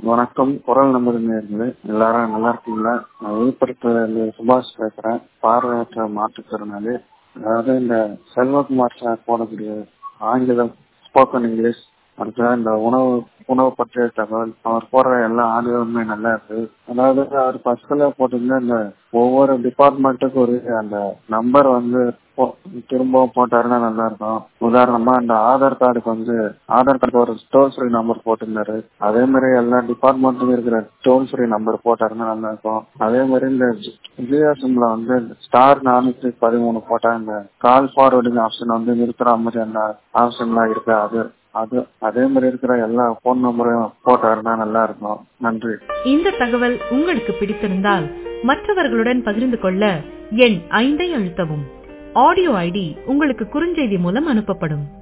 வணக்கம் குரல் நம்பர் நேர்களே எல்லாரும் நல்லா இருக்கீங்களா நான் விழுப்புரத்துல சுபாஷ் பேசுறேன் பார்வையற்ற மாற்றுத்திறனாளி அதாவது இந்த செல்வகுமார் சார் போடக்கூடிய ஆங்கிலம் ஸ்போக்கன் இங்கிலீஷ் அடுத்த இந்த உணவு உணவு பற்றிய தகவல் அவர் போடுற எல்லா ஆடியோவுமே நல்லா இருக்கு அதாவது அவர் ஃபர்ஸ்ட்ல போட்டிருந்த இந்த ஒவ்வொரு டிபார்ட்மெண்ட்டுக்கு ஒரு அந்த நம்பர் வந்து போ- திரும்பவும் போட்டாருன்னா நல்லா இருக்கும் உதாரணமா இந்த ஆதார் கார்டுக்கு வந்து ஆதார் கார்டுக்கு ஒரு டோல் ஃப்ரீ நம்பர் போட்டிருந்தாரு அதே மாதிரி எல்லா டிபார்ட்மெண்ட்டுக்கும் இருக்கிற டோல் ஃப்ரீ நம்பர் போட்டாருன்னா நல்லா இருக்கும் அதே மாதிரி இந்த ஜியோ சிம்ல வந்து ஸ்டார் நானூத்தி பதிமூணு போட்டா இந்த கால் ஃபார்வர்டிங் ஆப்ஷன் வந்து நிறுத்துற மாதிரி அந்த ஆப்ஷன்லாம் இருக்கு அது அது அதே மாதிரி இருக்கிற எல்லா போன் நம்பரையும் போட்டாருன்னா நல்லா இருக்கும் நன்றி இந்த தகவல் உங்களுக்கு பிடித்திருந்தால் மற்றவர்களுடன் பகிர்ந்து கொள்ள எண் ஐந்தை அழுத்தவும் ஆடியோ ஐடி உங்களுக்கு குறுஞ்செய்தி மூலம் அனுப்பப்படும்